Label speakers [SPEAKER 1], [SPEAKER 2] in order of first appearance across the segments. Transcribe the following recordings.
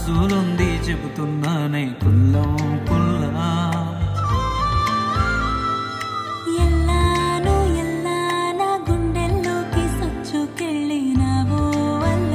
[SPEAKER 1] మనసులుంది చెబుతున్నానే కుల్లం కుల్లా
[SPEAKER 2] ಎಲ್ಲಾನು ಎಲ್ಲಾನ ಗುಂಡೆಲ್ಲೋಕಿ ಸೊಚ್ಚುಕೆಳ್ಳಿನವೋ ಅಲ್ಲ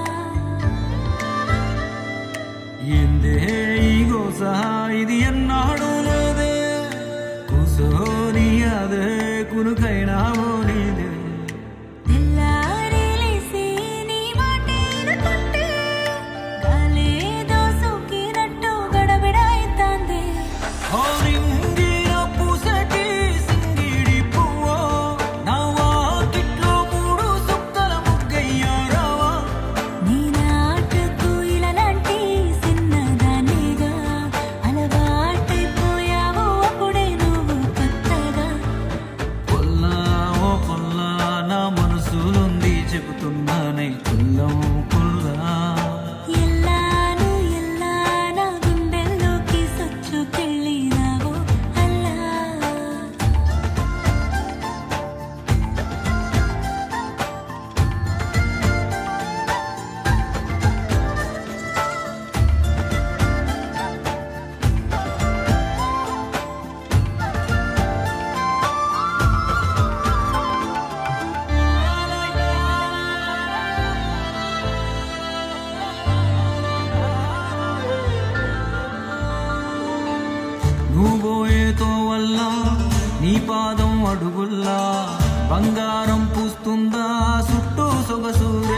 [SPEAKER 1] ఏందే ఈ గోస ఇది ఎన్నాడు లేదే కూసోని అదే కునుకైనా మోనిదే
[SPEAKER 2] తెల్లారిలేసి నీ మాటేనుకుంటే గాలేదో సోకినట్టు గడబిడ అయితాంది
[SPEAKER 1] ఓ నింగిన పూసటి సింగిడి పువ్వో నా వాకిట్లో మూడు సుక్కల ముగ్గయ్యారావా
[SPEAKER 2] నీ నాటుకు ఇలాంటి చిన్నదానిగా అలవాటైపోయావు అప్పుడే నువ్వు కొత్తగా
[SPEAKER 1] పొల్లా ఓ పొల్లా నా మనసులుంది చెబుతున్నానే కుల్లం కుల్లా
[SPEAKER 2] ಎಲ್ಲಾನು ಎಲ್ಲಾನ ಗುಂಡೆಲ್ಲೋಕಿ ಸೊಚ್ಚುಕೆಳ್ಳಿನವೋ ಅಲ್ಲ
[SPEAKER 1] నువ్వోయేతో వల్ల నీ పాదం అడుగుల్లా బంగారం పూస్తుందా చుట్టూ సొగసు